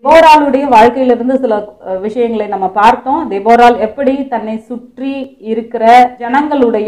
தெபோராளுடைய வாழ்க்கையிலிருந்து சில அஹ், விஷயங்களை நம்ம பார்த்தோம் தெபோரால் எப்படி தன்னை சுற்றி இருக்கிற ஜனங்களுடைய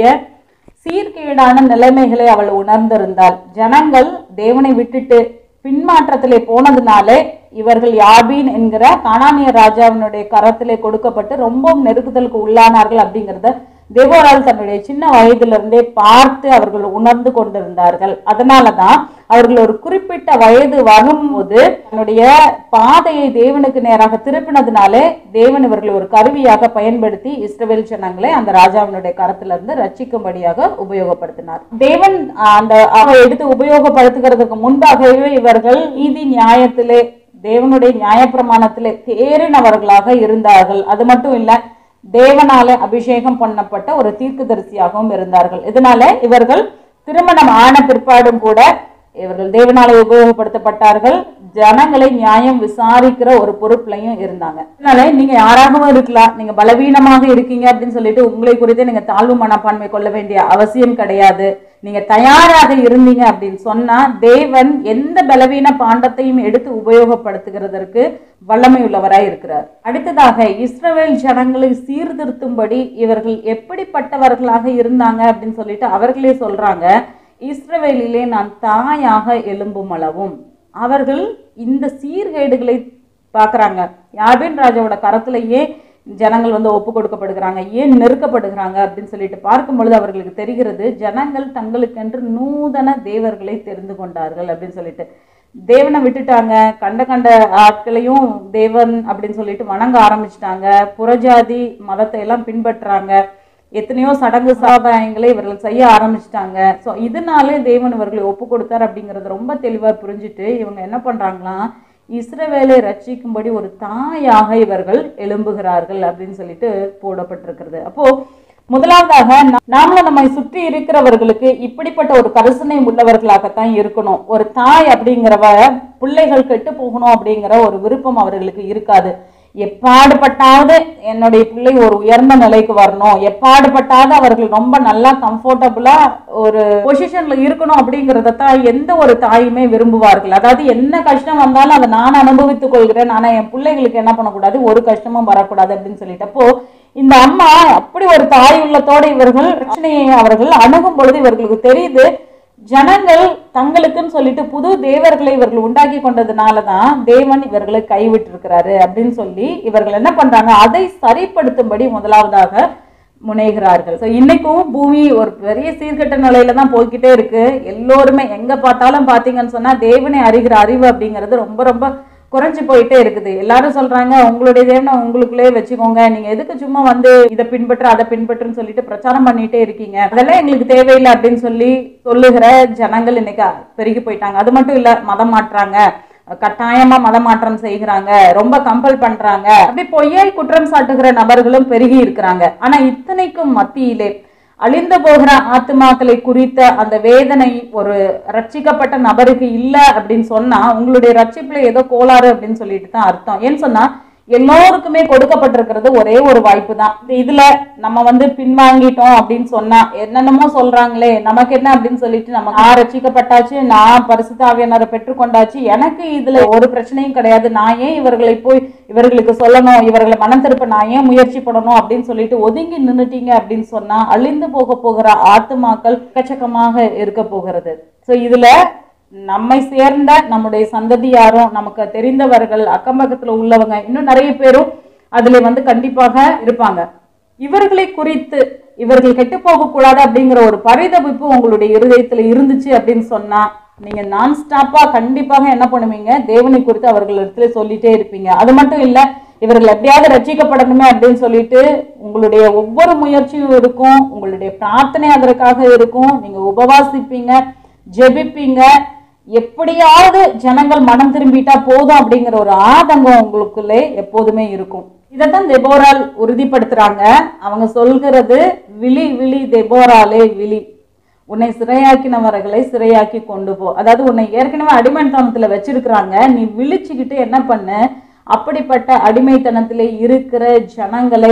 சீர்கேடான நிலைமைகளை அவள் உணர்ந்திருந்தாள் ஜனங்கள் தேவனை விட்டுட்டு பின்மாற்றத்திலே போனதுனாலே இவர்கள் யாபீன் என்கிற கானானிய ராஜாவினுடைய கரத்திலே கொடுக்கப்பட்டு ரொம்ப நெருக்குதலுக்கு உள்ளானார்கள் அப்படிங்கிறத தேவோரால் தன்னுடைய சின்ன வயதிலிருந்தே பார்த்து அவர்கள் உணர்ந்து கொண்டிருந்தார்கள் அதனாலதான் அவர்கள் ஒரு குறிப்பிட்ட வயது வரும்போது தன்னுடைய பாதையை தேவனுக்கு நேராக திருப்பினதுனாலே தேவன் இவர்களை ஒரு கருவியாக பயன்படுத்தி இஸ்ரவேல் ஜனங்களை அந்த ராஜாவினுடைய கரத்திலிருந்து ரட்சிக்கும்படியாக உபயோகப்படுத்தினார் தேவன் ஆஹ், அந்த அவரை எடுத்து உபயோகப்படுத்துகிறதுக்கு முன்பாகவே இவர்கள் நீதி நியாயத்திலே தேவனுடைய நியாயப்பிரமாணத்திலே தேறினவர்களாக இருந்தார்கள் அது மட்டும் இல்ல தேவனால அபிஷேகம் பண்ணப்பட்ட ஒரு தீர்க்கதரிசியாகவும் இருந்தார்கள் இதனால இவர்கள் திருமணம் ஆன பிற்பாடும் கூட இவர்கள் தேவனால உபயோகப்படுத்தப்பட்டார்கள் ஜனங்களை நியாயம் விசாரிக்கிற ஒரு பொறுப்புலையும் இருந்தாங்க அதனால நீங்க யாராகவும் இருக்கலாம் நீங்க பலவீனமாக இருக்கீங்க அப்படின்னு சொல்லிட்டு உங்களை குறித்து நீங்க தாழ்வு மனப்பான்மை கொள்ள வேண்டிய அவசியம் கிடையாது நீங்க தயாராக இருந்தீங்க அப்படின்னு சொன்னா தேவன் எந்த பலவீன பாண்டத்தையும் எடுத்து உபயோகப்படுத்துகிறதற்கு வல்லமை உள்ளவராய் இருக்கிறார் அடுத்ததாக இஸ்ரவேல் ஜனங்களை சீர்திருத்தும்படி இவர்கள் எப்படிப்பட்டவர்களாக இருந்தாங்க அப்படின்னு சொல்லிட்டு அவர்களே சொல்றாங்க இஸ்ரவேலிலே நான் தாயாக எலும்பும் அளவும் அவர்கள் இந்த சீர்கேடுகளை பார்க்கறாங்க யாபின் ராஜாவோட கரத்திலேயே ஜனங்கள் வந்து ஒப்பு கொடுக்கப்படுகிறாங்க ஏன் நெருக்கப்படுகிறாங்க அப்படின்னு சொல்லிட்டு பார்க்கும் பொழுது அவர்களுக்கு தெரிகிறது ஜனங்கள் தங்களுக்கென்று நூதன தேவர்களை தெரிந்து கொண்டார்கள் அப்படின்னு சொல்லிட்டு தேவனை விட்டுட்டாங்க கண்ட கண்ட ஆட்களையும் தேவன் அப்படின்னு சொல்லிட்டு வணங்க ஆரம்பிச்சிட்டாங்க புறஜாதி மதத்தை எல்லாம் பின்பற்றுறாங்க எத்தனையோ சடங்கு சாதாயங்களை இவர்கள் செய்ய ஆரம்பிச்சிட்டாங்க ஸோ இதனாலே தேவன் இவர்களை ஒப்பு கொடுத்தார் அப்படிங்கறது ரொம்ப தெளிவா புரிஞ்சுட்டு இவங்க என்ன பண்றாங்களாம் இஸ்ரவேலை ரட்சிக்கும்படி ஒரு தாயாக இவர்கள் எழும்புகிறார்கள் அப்படின்னு சொல்லிட்டு போடப்பட்டிருக்கிறது அப்போ முதலாவதாக நா- நாமளும் நம்மை சுற்றி இருக்கிறவர்களுக்கு இப்படிப்பட்ட ஒரு கரிசனை உள்ளவர்களாகத்தான் இருக்கணும் ஒரு தாய் அப்படிங்கிறவ பிள்ளைகள் கெட்டு போகணும் அப்படிங்கிற ஒரு விருப்பம் அவர்களுக்கு இருக்காது எப்பாடுபட்டாவது என்னுடைய பிள்ளை ஒரு உயர்ந்த நிலைக்கு வரணும் எப்பாடுபட்டாவது அவர்கள் ரொம்ப நல்லா கம்ஃபர்டபுளா ஒரு பொசிஷன்ல இருக்கணும் அப்படிங்கறத தான் எந்த ஒரு தாயுமே விரும்புவார்கள் அதாவது என்ன கஷ்டம் வந்தாலும் அதை நான் அனுபவித்துக் கொள்கிறேன் ஆனா என் பிள்ளைகளுக்கு என்ன பண்ணக்கூடாது ஒரு கஷ்டமும் வரக்கூடாது அப்படின்னு சொல்லிட்டு அப்போ இந்த அம்மா அப்படி ஒரு தாய் உள்ளத்தோட இவர்கள் பிரச்சனையை அவர்கள் அணுகும் பொழுது இவர்களுக்கு தெரியுது ஜனங்கள் தங்களுக்குன்னு சொல்லிட்டு புது தேவர்களை இவர்கள் உண்டாக்கி கொண்டதுனால தான் தேவன் இவர்களை கைவிட்டிருக்கிறாரு அப்படின்னு சொல்லி இவர்கள் என்ன பண்றாங்க அதை சரிப்படுத்தும்படி முதலாவதாக முனைகிறார்கள் ஸோ இன்னைக்கும் பூமி ஒரு பெரிய சீர்கெட்ட நிலையில தான் போய்க்கிட்டே இருக்கு எல்லோருமே எங்க பார்த்தாலும் பார்த்தீங்கன்னு சொன்னா தேவனை அறிகிற அறிவு அப்படிங்கிறது ரொம்ப ரொம்ப குறைஞ்சு போயிட்டே இருக்குது எல்லாரும் சொல்றாங்க உங்களுடைய தேவனை உங்களுக்குள்ளே வச்சுக்கோங்க நீங்க எதுக்கு சும்மா வந்து இதை பின்பற்ற அதை பின்பற்றுன்னு சொல்லிட்டு பிரச்சாரம் பண்ணிட்டே இருக்கீங்க அதெல்லாம் எங்களுக்கு தேவையில்லை அப்படின்னு சொல்லி சொல்லுகிற ஜனங்கள் இன்னைக்கு பெருகி போயிட்டாங்க அது மட்டும் இல்ல மதம் மாற்றுறாங்க கட்டாயமா மதம் மாற்றம் செய்கிறாங்க ரொம்ப கம்பல் பண்றாங்க அப்படி பொய்யாய் குற்றம் சாட்டுகிற நபர்களும் பெருகி இருக்கிறாங்க ஆனா இத்தனைக்கும் மத்தியிலே அழிந்து போகிற ஆத்துமாக்களை குறித்த அந்த வேதனை ஒரு ரட்சிக்கப்பட்ட நபருக்கு இல்ல அப்படின்னு சொன்னா உங்களுடைய ரட்சிப்புல ஏதோ கோளாறு அப்படின்னு சொல்லிட்டு தான் அர்த்தம் ஏன்னு சொன்னா எல்லோருக்குமே கொடுக்கப்பட்டிருக்கிறது ஒரே ஒரு வாய்ப்பு தான் இதுல நம்ம வந்து பின்வாங்கிட்டோம் அப்படின்னு சொன்னா என்னென்னமோ சொல்றாங்களே நமக்கு என்ன அப்படின்னு சொல்லிட்டு நம்ம நான் ரட்சிக்கப்பட்டாச்சு நான் பரிசுத்தாவியனரை பெற்றுக்கொண்டாச்சு எனக்கு இதுல ஒரு பிரச்சனையும் கிடையாது நான் ஏன் இவர்களை போய் இவர்களுக்கு சொல்லணும் இவர்களை மனம் திருப்ப நான் ஏன் முயற்சி பண்ணணும் அப்படின்னு சொல்லிட்டு ஒதுங்கி நின்னுட்டீங்க அப்படின்னு சொன்னா அழிந்து போக போகிற ஆத்துமாக்கள் எக்கச்சக்கமாக இருக்க போகிறது சோ இதுல நம்மை சேர்ந்த நம்முடைய சந்ததியாரும் நமக்கு தெரிந்தவர்கள் அக்கம் பக்கத்துல உள்ளவங்க இன்னும் நிறைய பேரும் அதுல வந்து கண்டிப்பாக இருப்பாங்க இவர்களை குறித்து இவர்கள் கெட்டு போக கூடாது அப்படிங்கிற ஒரு பரிதவிப்பு உங்களுடைய இருதயத்துல இருந்துச்சு அப்படின்னு சொன்னா நீங்க நான் ஸ்டாப்பா கண்டிப்பாக என்ன பண்ணுவீங்க தேவனை குறித்து அவர்கள் இடத்துல சொல்லிட்டே இருப்பீங்க அது மட்டும் இல்ல இவர்கள் எப்படியாவது ரட்சிக்கப்படணுமே அப்படின்னு சொல்லிட்டு உங்களுடைய ஒவ்வொரு முயற்சியும் இருக்கும் உங்களுடைய பிரார்த்தனை அதற்காக இருக்கும் நீங்க உபவாசிப்பீங்க ஜெபிப்பீங்க எப்படியாவது ஜனங்கள் மனம் திரும்பிட்டா போதும் அப்படிங்கிற ஒரு ஆதங்கம் உங்களுக்குள்ளே எப்போதுமே இருக்கும் இதைத்தான் தெபோரால் உறுதிப்படுத்துறாங்க அவங்க சொல்கிறது விழி விழி தெபோராலே விழி உன்னை சிறையாக்கினவர்களை சிறையாக்கி கொண்டு போ அதாவது உன்னை ஏற்கனவே அடிமைத்தனத்துல வச்சிருக்கிறாங்க நீ விழிச்சுக்கிட்டு என்ன பண்ணு அப்படிப்பட்ட அடிமைத்தனத்திலே இருக்கிற ஜனங்களை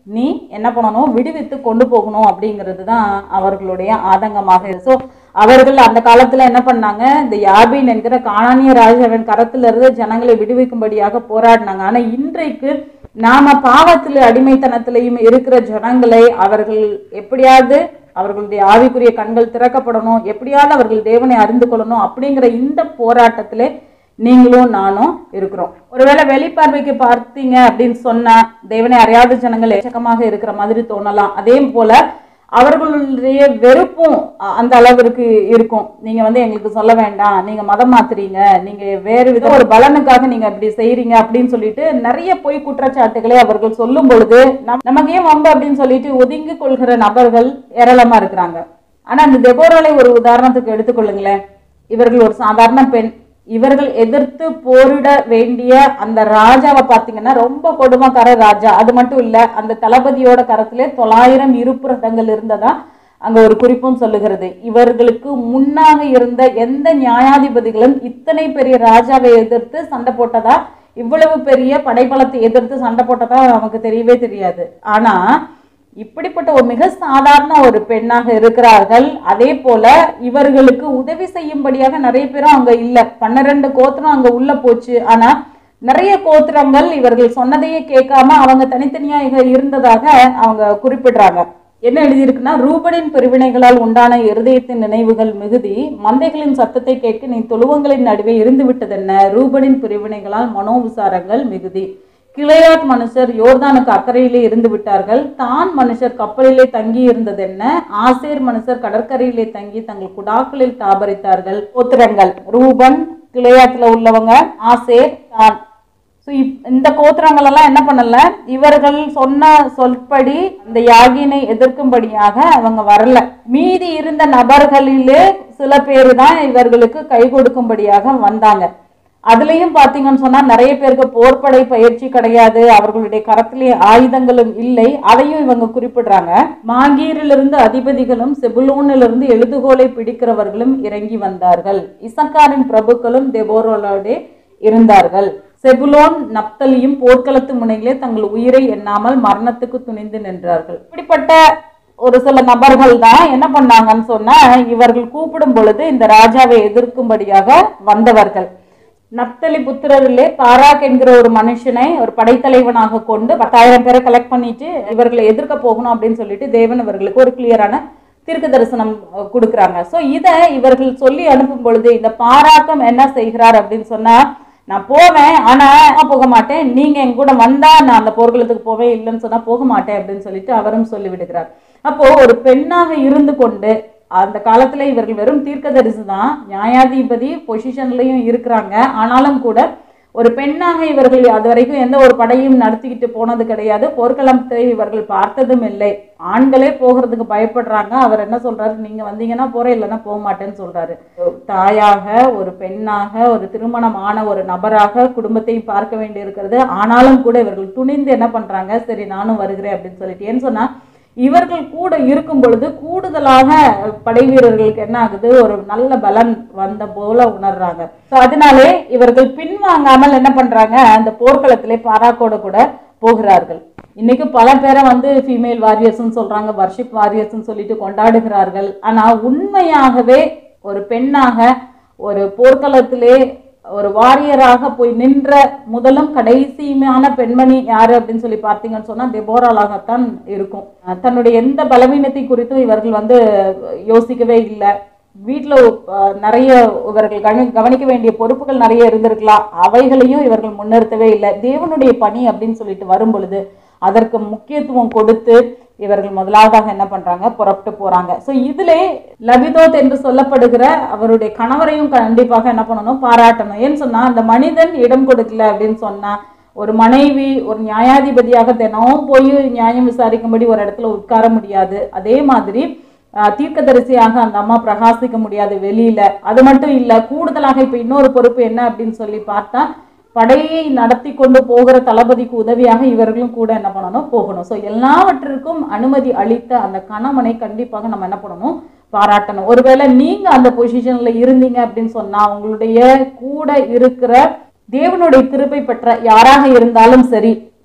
நீ என்ன பண்ணணும் விடுவித்து கொண்டு போகணும் அப்படிங்கிறது தான் அவர்களுடைய ஆதங்கமாக ஸோ அவர்கள் அந்த காலத்துல என்ன பண்ணாங்க இந்த யாபின் என்கிற காணானிய ராஜாவின் கரத்துல இருந்து ஜனங்களை விடுவிக்கும்படியாக போராடினாங்க ஆனா இன்றைக்கு நாம பாவத்துல அடிமைத்தனத்திலையும் இருக்கிற ஜனங்களை அவர்கள் எப்படியாவது அவர்களுடைய ஆவிக்குரிய கண்கள் திறக்கப்படணும் எப்படியாவது அவர்கள் தேவனை அறிந்து கொள்ளணும் அப்படிங்கிற இந்த போராட்டத்திலே நீங்களும் நானும் இருக்கிறோம் ஒருவேளை வெளிப்பார்வைக்கு பார்த்தீங்க அப்படின்னு சொன்னா தேவனை அறியாத ஜனங்கள் எச்சக்கமாக இருக்கிற மாதிரி தோணலாம் அதே போல அவர்களுடைய வெறுப்பும் அ- அந்த அளவிற்கு இருக்கும் நீங்க வந்து எங்களுக்கு சொல்ல வேண்டாம் நீங்க மதம் மாத்துறீங்க நீங்க வேறு வித ஒரு பலனுக்காக நீங்க இப்படி செய்றீங்க அப்படின்னு சொல்லிட்டு நிறைய பொய் குற்றச்சாட்டுகளை அவர்கள் சொல்லும் பொழுது நம்- நமக்கு ஏன் வம்பு அப்படின்னு சொல்லிட்டு ஒதுங்கி கொள்கிற நபர்கள் ஏராளமா இருக்கிறாங்க ஆனா அந்த தெபோராலை ஒரு உதாரணத்துக்கு எடுத்துக்கொள்ளுங்களேன் இவர்கள் ஒரு சாதாரண பெண் இவர்கள் எதிர்த்து போரிட வேண்டிய அந்த ராஜாவை பார்த்தீங்கன்னா ரொம்ப கொடுமைக்கார ராஜா அது மட்டும் இல்ல அந்த தளபதியோட கரத்திலே தொள்ளாயிரம் இருப்பு ரதங்கள் இருந்ததா அங்க ஒரு குறிப்பும் சொல்லுகிறது இவர்களுக்கு முன்னாக இருந்த எந்த நியாயாதிபதிகளும் இத்தனை பெரிய ராஜாவை எதிர்த்து சண்டை போட்டதா இவ்வளவு பெரிய படைபலத்தை எதிர்த்து சண்டை போட்டதா நமக்கு தெரியவே தெரியாது ஆனா இப்படிப்பட்ட ஒரு மிக சாதாரண ஒரு பெண்ணாக இருக்கிறார்கள் அதே போல இவர்களுக்கு உதவி செய்யும்படியாக நிறைய பேரும் அங்க இல்ல பன்னிரண்டு கோத்திரம் அங்க உள்ள போச்சு ஆனா நிறைய கோத்திரங்கள் இவர்கள் சொன்னதையே கேட்காம அவங்க தனித்தனியாக இருந்ததாக அவங்க குறிப்பிடுறாங்க என்ன எழுதியிருக்குன்னா ரூபனின் பிரிவினைகளால் உண்டான இருதயத்தின் நினைவுகள் மிகுதி மந்தைகளின் சத்தத்தை கேட்க நீ தொழுவங்களின் நடுவே இருந்து விட்டதென்ன ரூபனின் பிரிவினைகளால் மனோவிசாரங்கள் மிகுதி கிளையாத் மனுஷர் யோர்தானுக்கு அக்கறையிலே இருந்து விட்டார்கள் தான் மனுஷர் கப்பலிலே தங்கி இருந்ததென்ன ஆசேர் மனுஷர் கடற்கரையிலே தங்கி தங்கள் குடாக்களில் தாபரித்தார்கள் கோத்திரங்கள் ரூபன் கிளையாத்துல உள்ளவங்க ஆசேர் தான் ஸோ இந்த கோத்திரங்கள் எல்லாம் என்ன பண்ணல இவர்கள் சொன்ன சொல்படி அந்த யாகினை எதிர்க்கும்படியாக அவங்க வரல மீதி இருந்த நபர்களிலே சில பேர் தான் இவர்களுக்கு கை கொடுக்கும்படியாக வந்தாங்க அதுலயும் பாத்தீங்கன்னு சொன்னா நிறைய பேருக்கு போர்ப்படை பயிற்சி கிடையாது அவர்களுடைய கரத்திலே ஆயுதங்களும் இல்லை அதையும் இவங்க குறிப்பிடுறாங்க மாங்கீரிலிருந்து அதிபதிகளும் செபுலோனிலிருந்து எழுதுகோலை பிடிக்கிறவர்களும் இறங்கி வந்தார்கள் இசக்காரின் பிரபுக்களும் தெபோரோலோடே இருந்தார்கள் செபுலோன் நப்தலியும் போர்க்களத்து முனையிலே தங்கள் உயிரை எண்ணாமல் மரணத்துக்கு துணிந்து நின்றார்கள் இப்படிப்பட்ட ஒரு சில நபர்கள் தான் என்ன பண்ணாங்கன்னு சொன்னா இவர்கள் கூப்பிடும் பொழுது இந்த ராஜாவை எதிர்க்கும்படியாக வந்தவர்கள் நப்தலி புத்திரரிலே பாராக் என்கிற ஒரு மனுஷனை ஒரு படைத்தலைவனாக கொண்டு பத்தாயிரம் பேரை கலெக்ட் பண்ணிட்டு இவர்களை எதிர்க்க போகணும் அப்படின்னு சொல்லிட்டு தேவன் இவர்களுக்கு ஒரு கிளியரான தீர்க்க தரிசனம் அஹ், கொடுக்குறாங்க ஸோ இதை இவர்கள் சொல்லி அனுப்பும் பொழுது இந்த பாராக்கம் என்ன செய்கிறார் அப்படின்னு சொன்னா நான் போவேன் ஆனா நான் போக மாட்டேன் நீங்க என் கூட வந்தா நான் அந்த போர்க்களத்துக்கு போவேன் இல்லைன்னு சொன்னா போக மாட்டேன் அப்படின்னு சொல்லிட்டு அவரும் சொல்லி விடுகிறார் அப்போ ஒரு பெண்ணாக இருந்து கொண்டு அந்த காலத்துல இவர்கள் வெறும் தீர்க்கதரிசி தான் நியாயாதிபதி பொசிஷன்லயும் இருக்கிறாங்க ஆனாலும் கூட ஒரு பெண்ணாக இவர்கள் அது வரைக்கும் எந்த ஒரு படையும் நடத்திக்கிட்டு போனது கிடையாது போர்க்களத்தை இவர்கள் பார்த்ததும் இல்லை ஆண்களே போகிறதுக்கு பயப்படுறாங்க அவர் என்ன சொல்றாரு நீங்க வந்தீங்கன்னா போறேன் இல்லைன்னா போக மாட்டேன்னு சொல்றாரு தாயாக ஒரு பெண்ணாக ஒரு திருமணமான ஒரு நபராக குடும்பத்தையும் பார்க்க வேண்டி இருக்கிறது ஆனாலும் கூட இவர்கள் துணிந்து என்ன பண்றாங்க சரி நானும் வருகிறேன் அப்படின்னு சொல்லிட்டு ஏன்னு சொன்னா இவர்கள் கூட இருக்கும் பொழுது கூடுதலாக படை வீரர்களுக்கு என்ன ஆகுது ஒரு நல்ல பலன் வந்த போல உணர்றாங்க ஸோ அதனாலே இவர்கள் பின்வாங்காமல் என்ன பண்றாங்க அந்த போர்க்களத்திலே பாராக்கோட கூட போகிறார்கள் இன்னைக்கு பல பேரை வந்து ஃபீமேல் வாரியர்ஸ்னு சொல்றாங்க வர்ஷிப் வாரியர்ஸ்னு சொல்லிட்டு கொண்டாடுகிறார்கள் ஆனா உண்மையாகவே ஒரு பெண்ணாக ஒரு போர்க்களத்திலே ஒரு வாரியராக போய் நின்ற முதலும் கடைசியுமான பெண்மணி யாரு அப்படின்னு சொல்லி பார்த்தீங்கன்னு சொன்னா தெபோராலாகத்தான் இருக்கும் அஹ் தன்னுடைய எந்த பலவீனத்தை குறித்தும் இவர்கள் வந்து யோசிக்கவே இல்லை வீட்டில் நிறைய இவர்கள் கவனி கவனிக்க வேண்டிய பொறுப்புகள் நிறைய இருந்திருக்கலாம் அவைகளையும் இவர்கள் முன்னிறுத்தவே இல்லை தேவனுடைய பணி அப்படின்னு சொல்லிட்டு வரும் பொழுது அதற்கு முக்கியத்துவம் கொடுத்து இவர்கள் முதலாவதாக என்ன பண்றாங்க புறப்பட்டு போறாங்க ஸோ இதிலே லபிதோத் என்று சொல்லப்படுகிற அவருடைய கணவரையும் கண்டிப்பாக என்ன பண்ணணும் பாராட்டணும் ஏன்னு சொன்னா அந்த மனிதன் இடம் கொடுக்கல அப்படின்னு சொன்னா ஒரு மனைவி ஒரு நியாயாதிபதியாக தினமும் போய் நியாயம் விசாரிக்கும்படி ஒரு இடத்துல உட்கார முடியாது அதே மாதிரி ஆஹ், தீர்க்கதரிசியாக அந்த அம்மா பிரகாசிக்க முடியாது வெளியில அது மட்டும் இல்ல கூடுதலாக இப்ப இன்னொரு பொறுப்பு என்ன அப்படின்னு சொல்லி பார்த்தா படையை நடத்தி கொண்டு போகிற தளபதிக்கு உதவியாக இவர்களும் கூட என்ன பண்ணணும் போகணும் ஸோ எல்லாவற்றிற்கும் அனுமதி அளித்த அந்த கணவனை கண்டிப்பாக நம்ம என்ன பண்ணணும் பாராட்டணும் ஒருவேளை நீங்க அந்த பொசிஷன்ல இருந்தீங்க அப்படின்னு சொன்னா உங்களுடைய கூட இருக்கிற தேவனுடைய கிருபை பெற்ற யாராக இருந்தாலும் சரி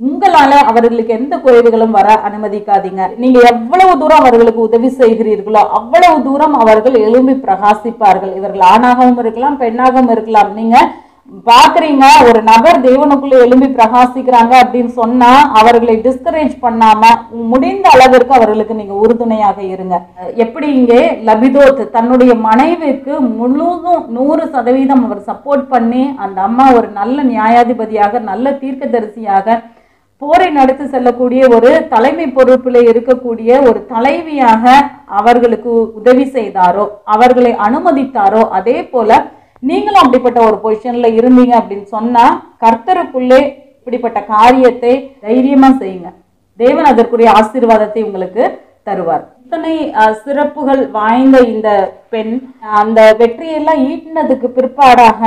உங்களால அவர்களுக்கு எந்த குறைவுகளும் வர அனுமதிக்காதீங்க நீங்க எவ்வளவு தூரம் அவர்களுக்கு உதவி செய்கிறீர்களோ அவ்வளவு தூரம் அவர்கள் எழும்பி பிரகாசிப்பார்கள் இவர்கள் ஆணாகவும் இருக்கலாம் பெண்ணாகவும் இருக்கலாம் நீங்க பாக்குறீங்க ஒரு நபர் தேவனுக்குள்ள எழும்பி பிரகாசிக்கிறாங்க அப்படின்னு சொன்னா அவர்களை டிஸ்கரேஜ் பண்ணாம முடிந்த அளவிற்கு அவர்களுக்கு நீங்க உறுதுணையாக இருங்க எப்படி இங்கே லபிதோத் தன்னுடைய மனைவிக்கு முழுதும் நூறு சதவீதம் அவர் சப்போர்ட் பண்ணி அந்த அம்மா ஒரு நல்ல நியாயாதிபதியாக நல்ல தீர்க்கதரிசியாக போரை நடத்தி செல்லக்கூடிய ஒரு தலைமை பொறுப்பில் இருக்கக்கூடிய ஒரு தலைவியாக அவர்களுக்கு உதவி செய்தாரோ அவர்களை அனுமதித்தாரோ அதே போல நீங்களும் அப்படிப்பட்ட ஒரு பொசிஷன்ல இருந்தீங்க அப்படின்னு சொன்னா கர்த்தருக்குள்ளே இப்படிப்பட்ட காரியத்தை தைரியமா செய்யுங்க தேவன் அதற்குரிய ஆசீர்வாதத்தை உங்களுக்கு தருவார் இத்தனை அஹ், சிறப்புகள் வாய்ந்த இந்த பெண் அந்த வெற்றியெல்லாம் ஈட்டினதுக்கு பிற்பாடாக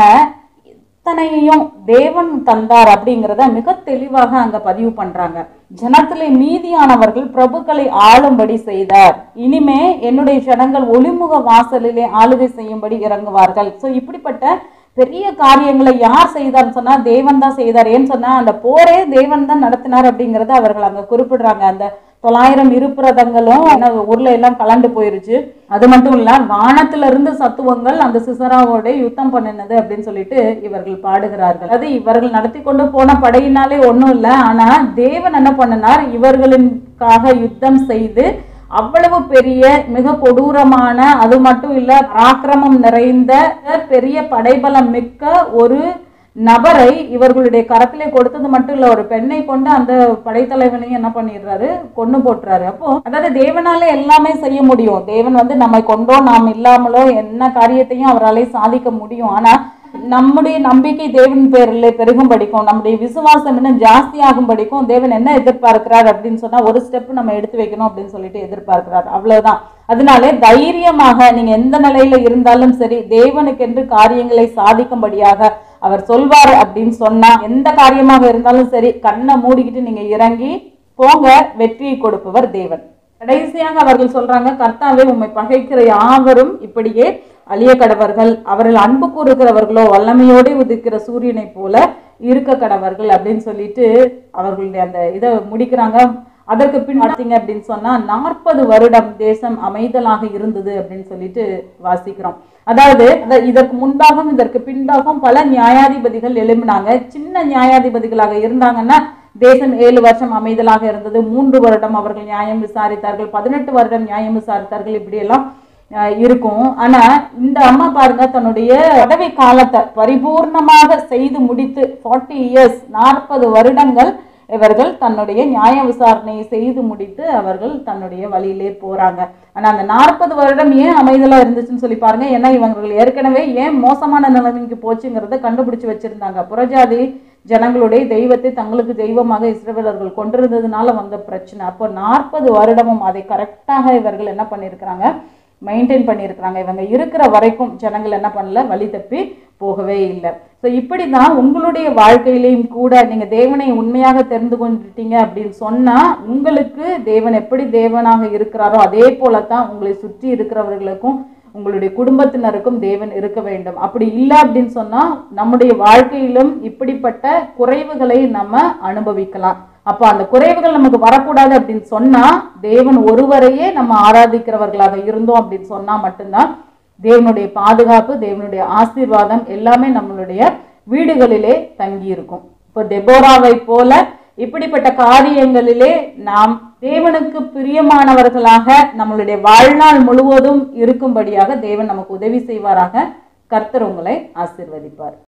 இத்தனையும் தேவன் தந்தார் அப்படிங்கிறத மிக தெளிவாக அங்க பதிவு பண்றாங்க ஜனத்திலே மீதியானவர்கள் பிரபுக்களை ஆளும்படி செய்தார் இனிமே என்னுடைய ஜனங்கள் ஒளிமுக வாசலிலே ஆளுகை செய்யும்படி இறங்குவார்கள் சோ இப்படிப்பட்ட பெரிய காரியங்களை யார் செய்தார்னு சொன்னா தேவன் தான் செய்தார் ஏன்னு சொன்னா அந்த போரே தேவன் தான் நடத்தினார் அப்படிங்கறத அவர்கள் அங்க குறிப்பிடுறாங்க அந்த தொள்ளாயிரம் இருப்பிரதங்களும் என்ன ஊர்ல எல்லாம் கலண்டு போயிருச்சு அது மட்டும் இல்ல வானத்துல இருந்து சத்துவங்கள் அந்த சிசராவோட யுத்தம் பண்ணினது அப்படின்னு சொல்லிட்டு இவர்கள் பாடுகிறார்கள் அது இவர்கள் நடத்தி கொண்டு போன படையினாலே ஒண்ணும் இல்ல ஆனா தேவன் என்ன பண்ணினார் இவர்களின்காக யுத்தம் செய்து அவ்வளவு பெரிய மிக கொடூரமான அது மட்டும் இல்ல பராக்கிரமம் நிறைந்த பெரிய படைபலம் மிக்க ஒரு நபரை இவர்களுடைய கரத்திலே கொடுத்தது மட்டும் இல்ல ஒரு பெண்ணை கொண்டு அந்த படைத்தலைவனையும் என்ன பண்ணிடுறாரு கொண்டு போட்டுறாரு அப்போ அதாவது தேவனாலே எல்லாமே செய்ய முடியும் தேவன் வந்து நம்மை கொண்டோ நாம் இல்லாமலோ என்ன காரியத்தையும் அவராலே சாதிக்க முடியும் ஆனா நம்முடைய நம்பிக்கை தேவன் பேரில் பெருகும் படிக்கும் நம்முடைய விசுவாசம் இன்னும் ஜாஸ்தி ஆகும் படிக்கும் தேவன் என்ன எதிர்பார்க்கிறார் அப்படின்னு சொன்னா ஒரு ஸ்டெப் நம்ம எடுத்து வைக்கணும் அப்படின்னு சொல்லிட்டு எதிர்பார்க்கிறார் அவ்வளவுதான் அதனாலே தைரியமாக நீங்க எந்த நிலையில இருந்தாலும் சரி தேவனுக்கென்று காரியங்களை சாதிக்கும்படியாக அவர் சொல்வார் அப்படின்னு சொன்னா எந்த காரியமாக இருந்தாலும் சரி கண்ணை மூடிக்கிட்டு நீங்க இறங்கி போங்க வெற்றியை கொடுப்பவர் தேவன் கடைசியாக அவர்கள் சொல்றாங்க கர்த்தாவே உம்மை பகைக்கிற யாவரும் இப்படியே அழிய கடவர்கள் அவர்கள் அன்பு கூறுகிறவர்களோ வல்லமையோடு உதிக்கிற சூரியனை போல இருக்க கடவர்கள் அப்படின்னு சொல்லிட்டு அவர்களுடைய அந்த இதை முடிக்கிறாங்க அதற்கு பின் பார்த்தீங்க அப்படின்னு சொன்னா நாற்பது வருடம் தேசம் அமைதலாக இருந்தது அப்படின்னு சொல்லிட்டு வாசிக்கிறோம் அதாவது அத- இதற்கு முன்பாகவும் இதற்கு பின்பாகவும் பல நியாயாதிபதிகள் எழும்பினாங்க சின்ன நியாயாதிபதிகளாக இருந்தாங்கன்னா தேசம் ஏழு வருஷம் அமைதலாக இருந்தது மூன்று வருடம் அவர்கள் நியாயம் விசாரித்தார்கள் பதினெட்டு வருடம் நியாயம் விசாரித்தார்கள் இப்படியெல்லாம் அஹ், இருக்கும் ஆனா இந்த அம்மா பாருங்க தன்னுடைய பதவி காலத்தை பரிபூர்ணமாக செய்து முடித்து ஃபார்ட்டி இயர்ஸ் நாற்பது வருடங்கள் இவர்கள் தன்னுடைய நியாய விசாரணையை செய்து முடித்து அவர்கள் தன்னுடைய வழியிலே போறாங்க ஆனா அந்த நாற்பது வருடம் ஏன் அமைதலா இருந்துச்சுன்னு சொல்லி பாருங்க ஏன்னா இவர்கள் ஏற்கனவே ஏன் மோசமான நிலைமைக்கு போச்சுங்கிறத கண்டுபிடிச்சு வச்சிருந்தாங்க புறஜாதி ஜனங்களுடைய தெய்வத்தை தங்களுக்கு தெய்வமாக இஸ்ரவேலர்கள் கொண்டிருந்ததுனால வந்த பிரச்சனை அப்போ நாற்பது வருடமும் அதை கரெக்டாக இவர்கள் என்ன பண்ணியிருக்கிறாங்க மெயின்டைன் பண்ணியிருக்கிறாங்க இவங்க இருக்கிற வரைக்கும் ஜனங்கள் என்ன பண்ணல வழி தப்பி போகவே இல்லை ஸோ இப்படி தான் உங்களுடைய வாழ்க்கையிலையும் கூட நீங்கள் தேவனை உண்மையாக தெரிந்து கொண்டுட்டீங்க அப்படின்னு சொன்னால் உங்களுக்கு தேவன் எப்படி தேவனாக இருக்கிறாரோ அதே போல தான் உங்களை சுற்றி இருக்கிறவர்களுக்கும் உங்களுடைய குடும்பத்தினருக்கும் தேவன் இருக்க வேண்டும் அப்படி இல்லை அப்படின்னு சொன்னால் நம்முடைய வாழ்க்கையிலும் இப்படிப்பட்ட குறைவுகளை நம்ம அனுபவிக்கலாம் அப்போ அந்த குறைவுகள் நமக்கு வரக்கூடாது அப்படின்னு சொன்னா தேவன் ஒருவரையே நம்ம ஆராதிக்கிறவர்களாக இருந்தோம் அப்படின்னு சொன்னா மட்டும்தான் தேவனுடைய பாதுகாப்பு தேவனுடைய ஆசீர்வாதம் எல்லாமே நம்மளுடைய வீடுகளிலே தங்கி இருக்கும் இப்போ தெபோராவை போல இப்படிப்பட்ட காரியங்களிலே நாம் தேவனுக்கு பிரியமானவர்களாக நம்மளுடைய வாழ்நாள் முழுவதும் இருக்கும்படியாக தேவன் நமக்கு உதவி செய்வாராக கர்த்தர் உங்களை ஆசீர்வதிப்பார்